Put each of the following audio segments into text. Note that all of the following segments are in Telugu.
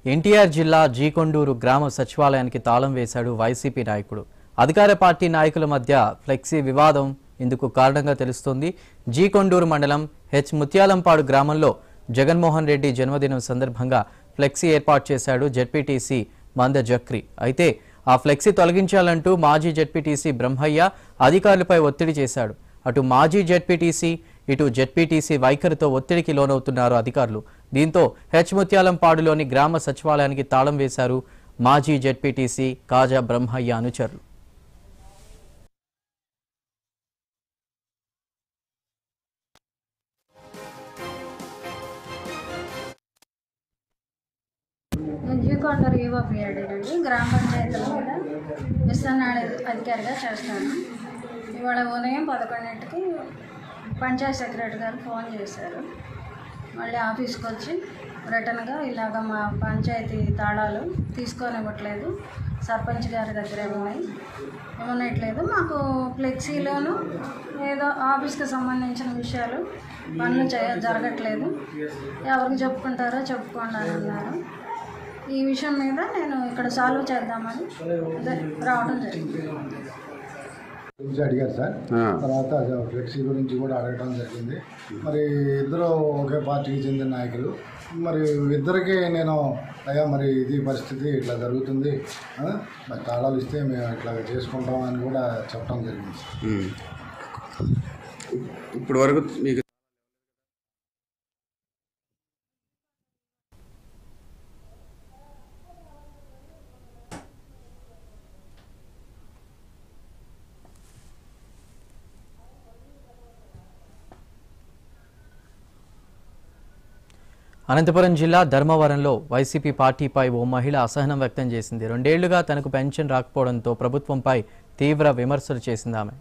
ఎన్టీఆర్ జిల్లా జీకొండూరు గ్రామ సచివాలయానికి తాళం వేశాడు వైసీపీ నాయకుడు అధికార పార్టీ నాయకుల మధ్య ఫ్లెక్సీ వివాదం ఇందుకు కారణంగా తెలుస్తోంది జీకొండూరు మండలం హెచ్ ముత్యాలంపాడు గ్రామంలో జగన్మోహన్ రెడ్డి జన్మదినం సందర్భంగా ఫ్లెక్సీ ఏర్పాటు చేశాడు జెడ్పీటీసీ మంద జక్రి అయితే ఆ ఫ్లెక్సీ తొలగించాలంటూ మాజీ జెడ్పీటీసీ బ్రహ్మయ్య అధికారులపై ఒత్తిడి చేశాడు అటు మాజీ జెడ్పీటీసీ ఇటు జెడ్పీటీసీ వైఖరితో ఒత్తిడికి లోనవుతున్నారు అధికారులు దీంతో హెచ్ ముత్యాలంపాడులోని గ్రామ సచివాలయానికి తాళం వేశారు మాజీ జెడ్పీటీసీ కాజా బ్రహ్మయ్య అనుచరులు నేను జీకొండ యువ అండి గ్రామ పంచాయతీల మీద విస్తరణ అధికారిగా చేస్తాను ఇవాళ ఉదయం పదకొండింటికి పంచాయత్ సెక్రటరీ గారు ఫోన్ చేశారు మళ్ళీ ఆఫీస్కి వచ్చి రిటర్న్గా ఇలాగ మా పంచాయతీ తాళాలు తీసుకొని ఇవ్వట్లేదు సర్పంచ్ గారి దగ్గర ఉన్నాయి ఇవ్వనట్లేదు మాకు ఫ్లెక్సీలోను ఏదో ఆఫీస్కి సంబంధించిన విషయాలు పనులు చేయ జరగట్లేదు ఎవరికి చెప్పుకుంటారో చెప్పుకోండి అని అన్నారు ఈ విషయం మీద నేను ఇక్కడ సాల్వ్ చేద్దామని అదే రావడం జరిగింది గురించి అడిగారు సార్ తర్వాత ఫ్లెక్సీ గురించి కూడా అడగడం జరిగింది మరి ఇద్దరు ఒకే పార్టీకి చెందిన నాయకులు మరి ఇద్దరికి నేను అయ్యా మరి ఇది పరిస్థితి ఇట్లా జరుగుతుంది ఆ, మరి తాళాలు ఇస్తే మేము ఇట్లా చేసుకుంటాం అని కూడా చెప్పడం జరిగింది సార్. ఉమ్. ఇప్పుడు వరకు మీకు అనంతపురం జిల్లా ధర్మవరంలో వైసీపీ పార్టీపై ఓ మహిళ అసహనం వ్యక్తం చేసింది రెండేళ్లుగా తనకు పెన్షన్ రాకపోవడంతో ప్రభుత్వంపై తీవ్ర విమర్శలు చేసింది ఆమె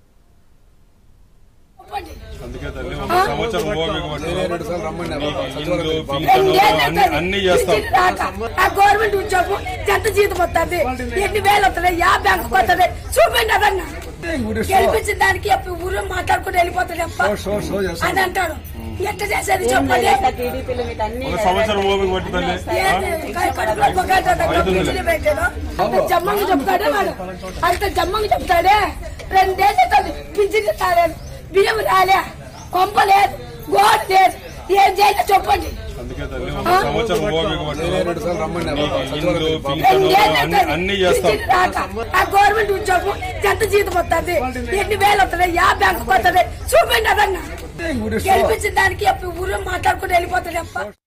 అందుకే తల్లి ఒక సంవత్సరం ఓపిక పట్టు. నీకు ఇల్లు, పింఛను అన్ని అన్ని చేస్తాం రాక ఆ గవర్నమెంట్ ఉద్యోగం ఎంత జీతం వస్తుంది ఎన్ని వేలు వస్తుంది యా బ్యాంకు వస్తుంది చూపండి అదన్నా గెలిపించిన దానికి ఎప్పుడు ఊరు మాట్లాడుకుని వెళ్ళిపోతుంది అప్ప అని అంటాడు ఎట్ట చేసేది చెప్పండి ఒక సంవత్సరం ఓపిక పట్టు తల్లి ఏంది? క- కడుపులో పొగాకు దగ్గర పింఛను పెట్టాడు. అంత జమ్మంగా చెప్తాడే వాడు అంత జమ్మంగా చెప్తాడే రెండేళ్ళు అవుతుంది పింఛన్ తాలేదు బియ్యం రాలే కొంప లేదు గోడ లేదు ఏం చేయాలి చెప్పండి అందుకే తల్లి ఒక సంవత్సరం ఓపిక పట్టు. నీకు ఇల్లు, పింఛను రెండేళ్ళు అన్ని అవుతుంది అన్ని చేస్తాం పింఛన్ రాక ఆ గవర్నమెంట్ ఉద్యోగం ఎంత జీతం వస్తుంది ఎన్ని వేలు వస్తుంది యా బ్యాంకు వస్తుంది చూపండి అదన్నా గెలిపించిన దానికి ఎప్పుడు ఊరు మాట్లాడుకుని వెళ్ళిపోతుంది అప్ప